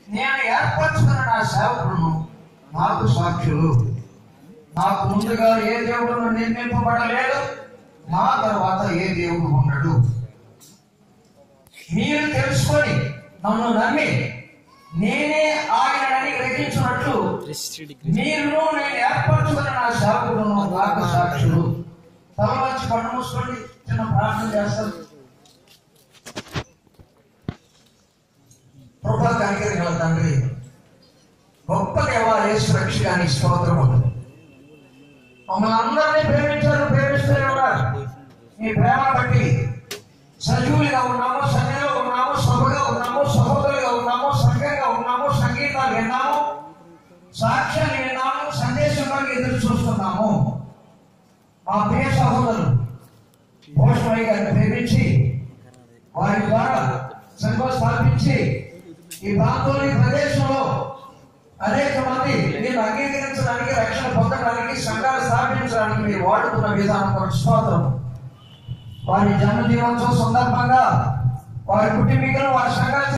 నేను ఏర్పరచుకున్న నా సేవకులను నాకు సాక్షులు నాకు ముందుగా ఏ దేవుడు నిర్మింపబడలేదు నా తర్వాత ఏ దేవుడు ఉండడు మీరు తెలుసుకొని నన్ను నమ్మి నేనే ఆయనని గ్రహించినట్లు మీరు నేను ఏర్పరచుకున్న నా సేవకులను నాకు సాక్షులు తల వచ్చి కన్ను మూసుకోండి చిన్న ప్రార్థన చేస్తాను కృపా కనికరగల తండ్రి గొప్ప దేవాలయేసు రక్షగాని స్తోత్రము మమ్మల్ని అందరినీ ప్రేమించారు ప్రేమిస్తూనే ఉన్నారు మీ ప్రేమ బట్టి సజీవులుగా ఉన్నాము సన్నిలో ఉన్నాము సభగా ఉన్నాము సహోదరులుగా ఉన్నాము సంఘంగా ఉన్నాము సంగీతాలు విన్నాము సాక్ష్యాలు విన్నాము సందేశంలో ఎదురు చూస్తున్నాము మా ప్రియ సహోదరులు భోషమయ్య గారిని ప్రేమించి వారి ద్వారా సంఘం స్థాపించి ఈ ప్రాంతంలో ఈ ప్రదేశంలో అనేక మంది మీరు అంగీకరించడానికి రక్షణ పొందడానికి సంఘాలు స్థాపించడానికి మీరు వాడుతున్న విధానం కొరకు స్తోత్రం వారి జన్మదినోత్సవం సందర్భంగా వారి కుటుంబీకులు వారి సంఘాలు